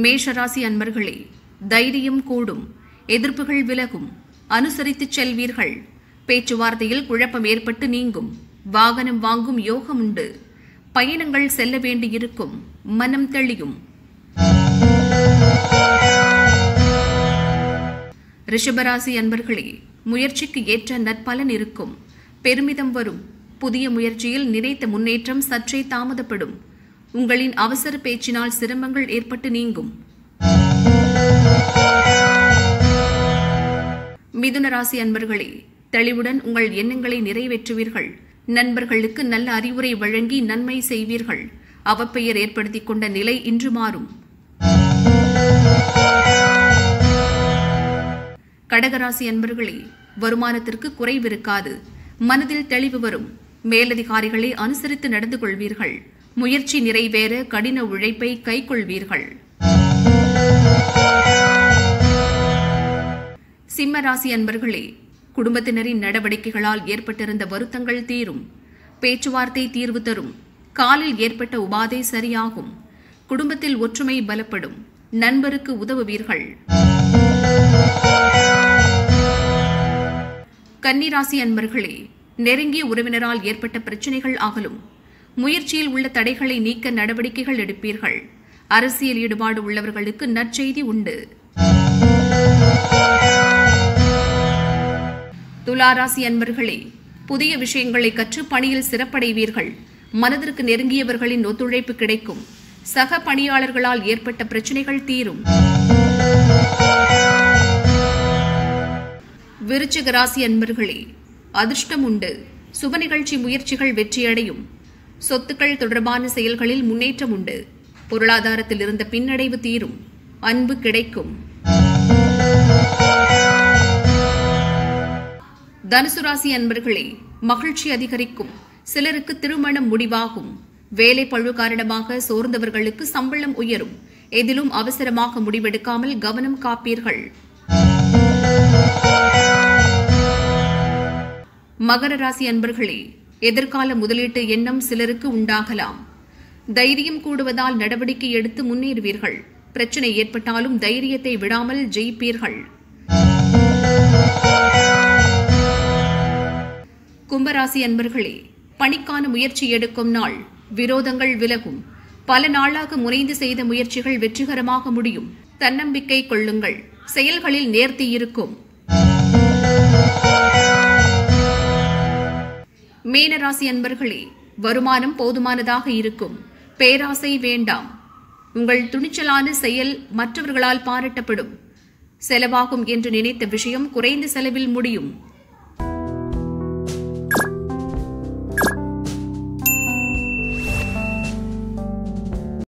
மேஷராசி அன்பர்களே தைரியம் கூடும் எதிர்ப்புகள் விலகும் அனுசரித்துச் செல்வீர்கள் பேச்சுவார்த்தையில் குழப்பம் ஏற்பட்டு நீங்கும் வாகனம் வாங்கும் யோகம் உண்டு பயணங்கள் செல்ல வேண்டியிருக்கும் மனம் தெளியும் ரிஷபராசி அன்பர்களே முயற்சிக்கு ஏற்ற நற்பலன் இருக்கும் பெருமிதம் வரும் புதிய முயற்சியில் நினைத்த முன்னேற்றம் சற்றே தாமதப்படும் உங்களின் அவசர பேச்சினால் சிரமங்கள் ஏற்பட்டு நீங்கும் மிதுன ராசி அன்பர்களே தெளிவுடன் உங்கள் எண்ணங்களை நிறைவேற்றுவீர்கள் நண்பர்களுக்கு நல்ல அறிவுரை வழங்கி நன்மை செய்வீர்கள் அவப்பெயர் ஏற்படுத்திக் கொண்ட நிலை இன்று மாறும் கடகராசி அன்பர்களே வருமானத்திற்கு குறைவிருக்காது மனதில் தெளிவு வரும் மேலதிகாரிகளை அனுசரித்து நடந்து கொள்வீர்கள் முயற்சி நிறைவேற கடின உழைப்பை கைக்கொள்வீர்கள் சிம்ம ராசி அன்பர்களே குடும்பத்தினரின் நடவடிக்கைகளால் ஏற்பட்டிருந்த வருத்தங்கள் தீரும் பேச்சுவார்த்தை தீர்வு தரும் காலில் ஏற்பட்ட உபாதை சரியாகும் குடும்பத்தில் ஒற்றுமை பலப்படும் நண்பருக்கு உதவுவீர்கள் கன்னிராசி அன்பர்களே நெருங்கிய உறவினரால் ஏற்பட்ட பிரச்சனைகள் அகலும் முயற்சியில் உள்ள தடைகளை நீக்க நடவடிக்கைகள் எடுப்பீர்கள் அரசியல் ஈடுபாடு உள்ளவர்களுக்கு நற்செய்தி உண்டு துளாராசி அன்பர்களே புதிய விஷயங்களை கற்று பணியில் சிறப்படைவீர்கள் மனதிற்கு நெருங்கியவர்களின் ஒத்துழைப்பு கிடைக்கும் சக பணியாளர்களால் ஏற்பட்ட பிரச்சனைகள் தீரும் விருச்சிக ராசி அன்பர்களே அதிர்ஷ்டம் உண்டு சுப நிகழ்ச்சி முயற்சிகள் வெற்றியடையும் சொத்துக்கள் தொடர்பான செயல்களில் முன்னேற்றம் உண்டு பொருளாதாரத்தில் இருந்த பின்னடைவு தீரும் அன்பு கிடைக்கும் தனுசு ராசி அன்பர்களே மகிழ்ச்சி அதிகரிக்கும் சிலருக்கு திருமணம் முடிவாகும் வேலை பழு காரணமாக சோர்ந்தவர்களுக்கு சம்பளம் உயரும் எதிலும் அவசரமாக முடிவெடுக்காமல் கவனம் காப்பீர்கள் மகர ராசி அன்பர்களே எதிர்கால முதலீட்டு எண்ணம் சிலருக்கு உண்டாகலாம் தைரியம் கூடுவதால் நடவடிக்கை எடுத்து முன்னேறுவீர்கள் பிரச்சனை ஏற்பட்டாலும் தைரியத்தை விடாமல் ஜெயிப்பீர்கள் கும்பராசி அன்பர்களே பணிக்கான முயற்சி எடுக்கும் நாள் விரோதங்கள் விலகும் பல நாளாக முனைந்து செய்த முயற்சிகள் வெற்றிகரமாக முடியும் தன்னம்பிக்கை கொள்ளுங்கள் செயல்களில் நேர்த்தி இருக்கும் மீனராசி அன்பர்களே வருமானம் போதுமானதாக இருக்கும் பேராசை வேண்டாம் உங்கள் துணிச்சலான செயல் மற்றவர்களால் பாராட்டப்படும் செலவாகும் என்று நினைத்த விஷயம் குறைந்த செலவில் முடியும்